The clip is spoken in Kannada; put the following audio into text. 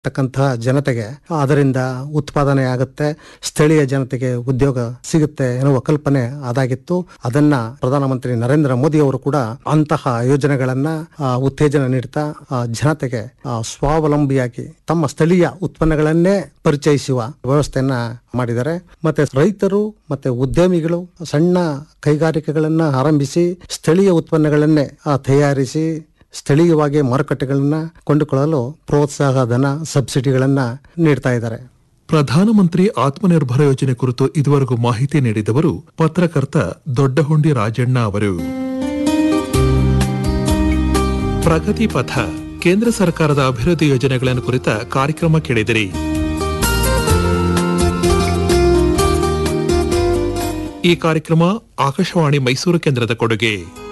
ತಕ್ಕಂತಹ ಜನತೆಗೆ ಅದರಿಂದ ಉತ್ಪಾದನೆ ಆಗುತ್ತೆ ಸ್ಥಳೀಯ ಜನತೆಗೆ ಉದ್ಯೋಗ ಸಿಗುತ್ತೆ ಎನ್ನುವ ಕಲ್ಪನೆ ಅದಾಗಿತ್ತು ಅದನ್ನ ಪ್ರಧಾನಮಂತ್ರಿ ನರೇಂದ್ರ ಮೋದಿ ಅವರು ಕೂಡ ಅಂತಹ ಯೋಜನೆಗಳನ್ನ ಆ, ಉತ್ತೇಜನ ನೀಡ್ತಾ ಆ, ಜನತೆಗೆ ಆ, ಸ್ವಾವಲಂಬಿಯಾಗಿ ತಮ್ಮ ಸ್ಥಳೀಯ ಉತ್ಪನ್ನಗಳನ್ನೇ ಪರಿಚಯಿಸುವ ವ್ಯವಸ್ಥೆಯನ್ನ ಮಾಡಿದ್ದಾರೆ ಮತ್ತೆ ರೈತರು ಮತ್ತೆ ಉದ್ಯಮಿಗಳು ಸಣ್ಣ ಕೈಗಾರಿಕೆಗಳನ್ನ ಆರಂಭಿಸಿ ಸ್ಥಳೀಯ ಉತ್ಪನ್ನಗಳನ್ನೇ ಆ, ತಯಾರಿಸಿ ಸ್ಥಳೀಯವಾಗಿ ಮಾರುಕಟ್ಟೆಗಳನ್ನ ಕೊಂಡುಕೊಳ್ಳಲು ಪ್ರೋತ್ಸಾಹ ಧನ ಸಬ್ಸಿಡಿಗಳನ್ನ ನೀಡ್ತಾ ಇದ್ದಾರೆ ಪ್ರಧಾನಮಂತ್ರಿ ಆತ್ಮನಿರ್ಭರ ಯೋಜನೆ ಕುರಿತು ಇದುವರೆಗೂ ಮಾಹಿತಿ ನೀಡಿದವರು ಪತ್ರಕರ್ತ ದೊಡ್ಡಹೊಂಡಿ ರಾಜಣ್ಣ ಅವರು ಪ್ರಗತಿ ಪಥ ಕೇಂದ್ರ ಸರ್ಕಾರದ ಅಭಿವೃದ್ಧಿ ಯೋಜನೆಗಳನ್ನು ಕುರಿತ ಕಾರ್ಯಕ್ರಮ ಕೇಳಿದಿರಿ ಈ ಕಾರ್ಯಕ್ರಮ ಆಕಾಶವಾಣಿ ಮೈಸೂರು ಕೇಂದ್ರದ ಕೊಡುಗೆ